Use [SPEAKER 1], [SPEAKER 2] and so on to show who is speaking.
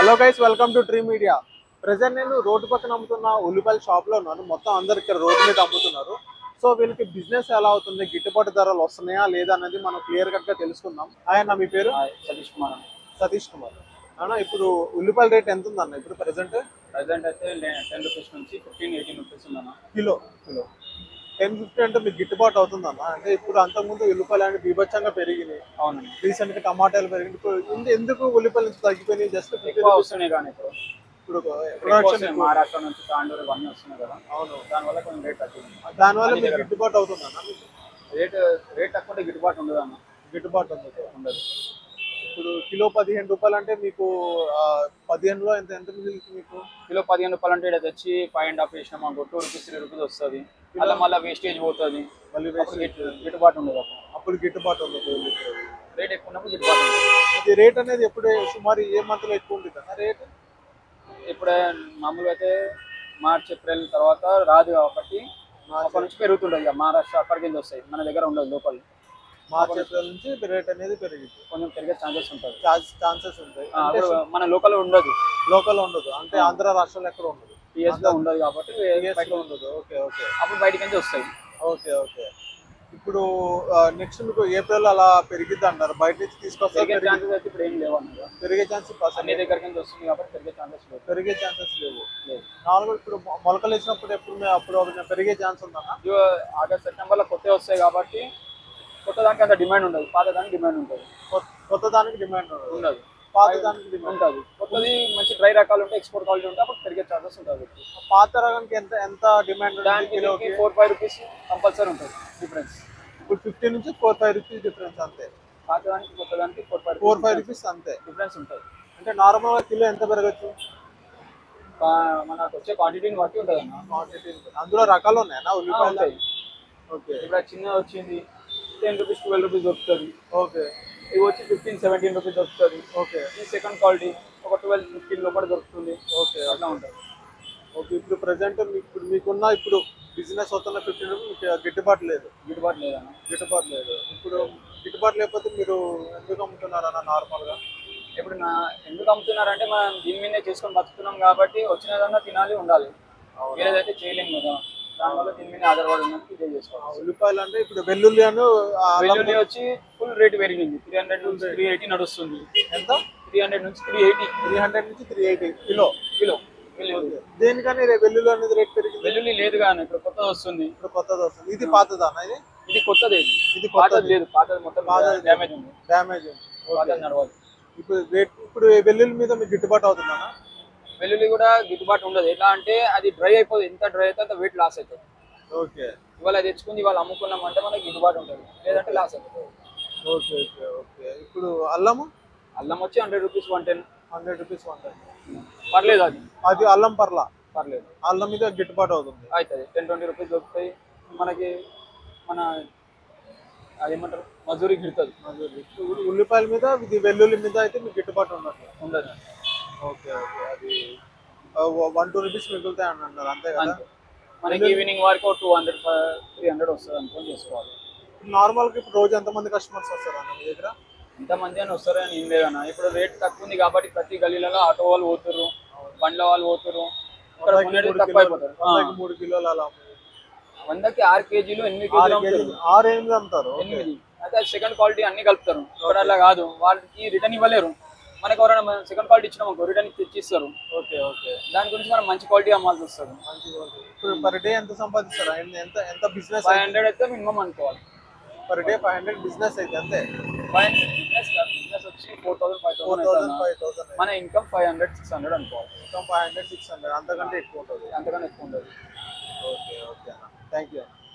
[SPEAKER 1] Hello guys welcome to tree media present నేను రోడ్డు పక్కన అమ్ముతున్న ఉల్లిపాయల షాప్ లో ఉన్నాను మొత్తం అందరు ఇక్కడ రోడ్డు మీద అమ్ముతున్నారు సో వీళ్ళకి బిజినెస్ ఎలా అవుతుంది గిట్టుబాటు ధరలు వస్తున్నాయా లేదా అనేది మనం క్లియర్ కట్ గా తెలుసుకుందాం ఆయన మీ పేరు
[SPEAKER 2] సతీష్ కుమార్ అన్న.
[SPEAKER 1] సతీష్ కుమార్ అన్న ఇప్పుడు ఉల్లిపాయల రేట్ ఎంత ఉందన్న ఇప్పుడు ప్రెసెంట్
[SPEAKER 2] ప్రజెంట్ అయితే టెన్ రూపీస్ నుంచి ఫిఫ్టీన్ ఎయిటీన్ రూపీస్ ఉందన్న
[SPEAKER 1] కిలో కిలో టెన్ ఫిఫ్టీ అంటే మీకు గిట్టుబాటు అవుతుందన్న అంటే ఇప్పుడు అంతకుముందు ఉల్లిపాయలు అనేది బీభత్సంగా పెరిగినాయి
[SPEAKER 2] అవునండి
[SPEAKER 1] రీసెంట్ గా టమాటాలు పెరిగింది ఇప్పుడు ఎందు- ఎందుకు ఉల్లిపాయలు నుంచి తగ్గిపోయినాయి జస్ట్
[SPEAKER 2] ఎక్కువ వస్తున్నాయి కానీ ఇప్పుడు
[SPEAKER 1] ఇప్పుడు
[SPEAKER 2] ఎక్కువ
[SPEAKER 1] ప్రొడక్షన్
[SPEAKER 2] వస్తున్నాయి. మహారాష్ట్ర నుంచి తాండూరు ఇవన్నీ వస్తున్నాయి కదా
[SPEAKER 1] అవును
[SPEAKER 2] దానివల్ల కొంచెం రేట్ తగ్గింది
[SPEAKER 1] దానివల్ల మీకు గిట్టుబాటు అవుతుందన్న మీకు
[SPEAKER 2] రేట్ రేట్ తక్కువ గిట్టుబాటు ఉండదు అన్న
[SPEAKER 1] గిట్టుబాటు ఉంది
[SPEAKER 2] ఉండదు
[SPEAKER 1] ఇప్పుడు కిలో పదిహేను రూపాయలు అంటే మీకు ఆ, పదిహేనులో ఎంత ఎంత మిగులుతుంది మీకు
[SPEAKER 2] కిలో పదిహేను రూపాయలు అంటే ఇక్కడ తెచ్చి ఫైవ్ అండ్ హాఫ్ వేసినాం అనుకో టూ రూపీస్ త్రీ రూపీస్ వస్తుంది అలా మళ్ళీ వేస్టేజ్ పోతుంది
[SPEAKER 1] మళ్ళీ
[SPEAKER 2] అప్పుడు గిట్టు- గిట్టుబాటు ఉండదు అప్పుడు
[SPEAKER 1] అప్పుడు గిట్టుబాటు ఉంది
[SPEAKER 2] రేట్ ఎక్కువ ఉన్నప్పుడు గిట్టుబాటు ఉండదు
[SPEAKER 1] ఇది రేట్ అనేది ఎప్పుడు సుమారు ఏ మంత్ లో ఎక్కువ ఉంటుంది అన్న రేట్
[SPEAKER 2] ఇప్పుడే మామూలుగా అయితే మార్చ్ ఏప్రిల్ తర్వాత రాదు కాబట్టి అప్పటి నుంచి పెరుగుతుంటుంది ఇక మహారాష్ట్ర అక్కడికి వెళ్ళి వస్తాయి మన దగ్గర ఉండదు లోకల్
[SPEAKER 1] మార్చ్ ఏప్రిల్ నుంచి రేట్ అనేది పెరిగింది
[SPEAKER 2] కొంచెం పెరిగే ఛాన్సెస్ ఉంటుంది
[SPEAKER 1] ఛాన్సెస్ ఉంటాయి
[SPEAKER 2] ఆ, అప్పుడు మన లోకల్ ఉండదు
[SPEAKER 1] లోకల్ ఉండదు అంటే ఆంధ్ర రాష్ట్రంలో ఎక్కడ ఉండదు
[SPEAKER 2] టీఎస్ లో ఉండదు కాబట్టి
[SPEAKER 1] PS
[SPEAKER 2] బయట
[SPEAKER 1] లో ఉండదు ఓకే ఓకే
[SPEAKER 2] అప్పుడు బయటికి నుంచి వస్తాయి
[SPEAKER 1] ఓకే ఓకే ఇప్పుడు నెక్స్ట్ మీకు ఏప్రిల్ అలా పెరిగిద్ది అంటారు బయట నుంచి తీసుకొస్తే
[SPEAKER 2] పెరిగే
[SPEAKER 1] పెరిగి-
[SPEAKER 2] ఛాన్సెస్ అయితే ఇప్పుడు ఏం లేవు అన్నది
[SPEAKER 1] పెరిగే ఛాన్స్
[SPEAKER 2] అన్ని దగ్గరికి నుంచి వస్తుంది కాబట్టి పెరిగే ఛాన్సెస్ లేవు
[SPEAKER 1] పెరిగే ఛాన్సెస్ లేవు
[SPEAKER 2] లేవు.
[SPEAKER 1] నార్మల్ ఇప్పుడు మొ- మొలకలు వేసినప్పుడు ఎప్పుడు మే- అప్పుడు ఒక పెరిగే ఛాన్స్ ఉందన్న
[SPEAKER 2] ఇగో ఆగస్ట్ సెప్టెంబర్ లో కొత్త వస్తాయి కాబట్టి కొత్త దానికి అంత డిమాండ్ ఉండదు పాత దానికి డిమాండ్ ఉంటుంది
[SPEAKER 1] కొ- కొత్త దానికి డిమాండ్ ఉండదు
[SPEAKER 2] ఉండదు
[SPEAKER 1] పాత దానికి డిమాండ్
[SPEAKER 2] ఉంటుంది కొత్తది మంచి డ్రై రకాలు ఉంటాయి ఎక్స్పోర్ట్ క్వాలిటీ ఉంటాయి అప్పుడు పెరిగే ఛాన్సెస్ ఉంటుంది
[SPEAKER 1] పాత రకానికి ఎంత ఎంత డిమాండ్ ఉంటుంది
[SPEAKER 2] దానికి
[SPEAKER 1] కిలోకి
[SPEAKER 2] ఫోర్ ఫైవ్ రూపీస్ కంపల్సరీ ఉంటుంది డిఫరెన్స్
[SPEAKER 1] ఇప్పుడు ఫిఫ్టీ నుంచి ఫోర్ ఫైవ్ రూపీస్ డిఫరెన్స్ అంతే
[SPEAKER 2] పాత దానికి కొత్త దానికి four five
[SPEAKER 1] four five rupees అంతే
[SPEAKER 2] డిఫరెన్స్ ఉంటుంది
[SPEAKER 1] అంటే నార్మల్ గా కిలో ఎంత పెరగచ్చు
[SPEAKER 2] కా- మనకు వచ్చే క్వాంటిటీని బట్టి ఉంటుంది అన్న
[SPEAKER 1] క్వాంటిటీ అందులో రకాలు ఉన్నాయన్నా
[SPEAKER 2] ఆ,
[SPEAKER 1] ఉల్లిపాయలు
[SPEAKER 2] ఉంటాయి
[SPEAKER 1] ఓకే
[SPEAKER 2] ఇప్పుడు చిన్న వచ్చింది టెన్ రూపీస్ ట్వెల్వ్ రూపీస్ దొరుకుతుంది
[SPEAKER 1] ఓకే
[SPEAKER 2] ఇవి వచ్చి ఫిఫ్టీన్ సెవెంటీన్ రూపీస్ దొరుకుతుంది
[SPEAKER 1] ఓకే
[SPEAKER 2] ఈ సెకండ్ క్వాలిటీ ఒక ట్వెల్వ్ ఫిఫ్టీన్ లోపల దొరుకుతుంది
[SPEAKER 1] ఓకే
[SPEAKER 2] అట్లా ఉంటుంది
[SPEAKER 1] ఓకే ఇప్పుడు ప్రజెంట్ ఇప్పుడు మీకున్న ఇప్పుడు బిజినెస్ అవుతున్న ఫిఫ్టీన్ రూపీస్ మీకు గిట్టుబాటు లేదు
[SPEAKER 2] గిట్టుబాటు లేదన్న
[SPEAKER 1] గిట్టుబాటు లేదు ఇప్పుడు గిట్టుబాటు లేకపోతే మీరు ఎందుకు అమ్ముతున్నారన్న నార్మల్ గా
[SPEAKER 2] ఇప్పుడు నా ఎందుకు అమ్ముతున్నారంటే మనం దీని మీదే చేసుకొని బతుకుతున్నాం కాబట్టి వచ్చినదన్నా తినాలి ఉండాలి వేరేదైతే చేయలేము కదా దానివల్ల దీని మీద ఆధారపడి ఉన్నట్టు ఇదే చేసుకోవాలి
[SPEAKER 1] ఉల్లిపాయలు అంటే ఇప్పుడు వెల్లుల్లి అను ఆ అల్లం
[SPEAKER 2] వెల్లుల్లి వచ్చి ఫుల్ రేట్ పెరిగింది త్రీ హండ్రెడ్ నుంచి త్రీ ఎయిటీ నడుస్తుంది
[SPEAKER 1] ఎంత
[SPEAKER 2] త్రీ హండ్రెడ్ నుంచి త్రీ ఎయిటీ
[SPEAKER 1] త్రీ హండ్రెడ్ నుంచి త్రీ ఎయిటీ కిలో
[SPEAKER 2] కిలో వెల్లుల్లి
[SPEAKER 1] దేనికని రే- వెల్లుల్లి అనేది రేట్ పెరిగింది
[SPEAKER 2] వెల్లుల్లి లేదు కానీ ఇప్పుడు కొత్తది వస్తుంది
[SPEAKER 1] ఇప్పుడు కొత్తది వస్తుంది ఇది పాతదానా ఇది
[SPEAKER 2] ఇది కొత్తది ఇది
[SPEAKER 1] ఇది
[SPEAKER 2] పాతది
[SPEAKER 1] కొత్తది
[SPEAKER 2] లేదు పాతది మొత్తం
[SPEAKER 1] పాతది
[SPEAKER 2] డ్యామేజ్ ఉంది
[SPEAKER 1] డ్యామేజ్ ఉంది
[SPEAKER 2] పాతది నడవాలి
[SPEAKER 1] ఇప్పుడు రేట్ ఇప్పుడు ఈ వెల్లుల్లి మీద మీకు గిట్టుబాటు అవుతుందా
[SPEAKER 2] వెల్లుల్లి కూడా గిట్టుబాటు ఉండదు ఎట్లా అంటే అది డ్రై అయిపోతుంది ఎంత డ్రై అయితే అంత వెయిట్ లాస్ అవుతుంది
[SPEAKER 1] ఓకే
[SPEAKER 2] ఇవాళ తెచ్చుకుంది ఇవాళ అమ్ముకున్నాం అంటే మనకి గిట్టుబాటు ఉంటుంది లేదంటే లాస్ అవుతుంది
[SPEAKER 1] ఓకే ఓకే ఓకే ఇప్పుడు అల్లము
[SPEAKER 2] అల్లం వచ్చి hundred rupees one ten
[SPEAKER 1] hundred rupees ఉంటుంది
[SPEAKER 2] పర్లేదు అది
[SPEAKER 1] అది అల్లం పర్లా
[SPEAKER 2] పర్లేదు
[SPEAKER 1] అల్లం మీద గిట్టుబాటు అవుతుంది
[SPEAKER 2] అవుతుంది టెన్ ట్వంటీ రూపీస్ దొరుకుతాయి మనకి మన అదేమంటారు మజూరికి గిడుతుంది
[SPEAKER 1] ఇప్పుడు ఉల్లిపాయల మీద ఇది వెల్లుల్లి మీద అయితే మీకు గిట్టుబాటు ఉన్నట్టు
[SPEAKER 2] ఉండదు
[SPEAKER 1] ఓకే ఓకే అది వన్ టూ రూపీస్ మిగులుతాయి అని అన్నారు అంతే కదా
[SPEAKER 2] అంతే మనకి ఈవినింగ్ వరకు టూ హండ్రెడ్ త్రీ హండ్రెడ్ వస్తుంది అనుకోని చేసుకోవాలి
[SPEAKER 1] నార్మల్గా ఇప్పుడు రోజు ఎంతమంది కస్టమర్స్ వస్తారు అన్న మీ దగ్గర
[SPEAKER 2] ఎంతమంది అని వస్తారని ఏం లేదన్న ఇప్పుడు రేట్ తక్కువ ఉంది కాబట్టి ప్రతి గలీలలో ఆటో వాళ్ళు పోతుర్రు బండ్ల వాళ్ళు పోతుర్రు ఇక్కడ
[SPEAKER 1] వందకి
[SPEAKER 2] కొనేది
[SPEAKER 1] మూడు
[SPEAKER 2] తక్కువ
[SPEAKER 1] కిలోలు-
[SPEAKER 2] అయిపోతారు ఆ,
[SPEAKER 1] వందకి మూడు కిలోలు అలా
[SPEAKER 2] వందకి ఆరు కేజీలు ఎనిమిది
[SPEAKER 1] ఆరు
[SPEAKER 2] కేజీలు
[SPEAKER 1] కేజీలు
[SPEAKER 2] అమ్ముతారు.
[SPEAKER 1] ఆరు ఎనిమిది అమ్ముతారు
[SPEAKER 2] ఎనిమిది అయితే సెకండ్ క్వాలిటీ అన్ని కలుపుతారు ఇక్కడ అలా కాదు వాళ్ళకి రిటర్న్ ఇవ్వలేరు మనకి ఎవరైనా సెకండ్ క్వాలిటీ ఇచ్చినాం రిటర్న్ తెచ్చిస్తారు
[SPEAKER 1] ఓకే ఓకే
[SPEAKER 2] దాని గురించి మనం మంచి క్వాలిటీ అమ్మాల్సి వస్తుంది
[SPEAKER 1] మంచిగా ఉంది. ఇప్పుడు పర్ డే ఎంత సంపాదిస్తారా ఎంత- ఎంత ఎంత బిజినెస్
[SPEAKER 2] ఫైవ్ హండ్రెడ్ అయితే మినిమం అనుకోవాలి
[SPEAKER 1] per day five hundred business అయితే అంతే
[SPEAKER 2] ఫైవ్ హండ్రెడ్ బిజినెస్ కాదు బిజినెస్ వచ్చి four thousand five
[SPEAKER 1] four
[SPEAKER 2] thousand
[SPEAKER 1] thousand five thousand
[SPEAKER 2] మన income five hundred six hundred అనుకోవాలి
[SPEAKER 1] మొత్తం ఫైవ్ హండ్రెడ్ సిక్స్ హండ్రెడ్ అంతకంటే ఎక్కువ ఉంటుంది
[SPEAKER 2] అంతకన్నా ఎక్కువ ఉండదు
[SPEAKER 1] ఓకే ఓకే అన్న థ్యాంక్ యూ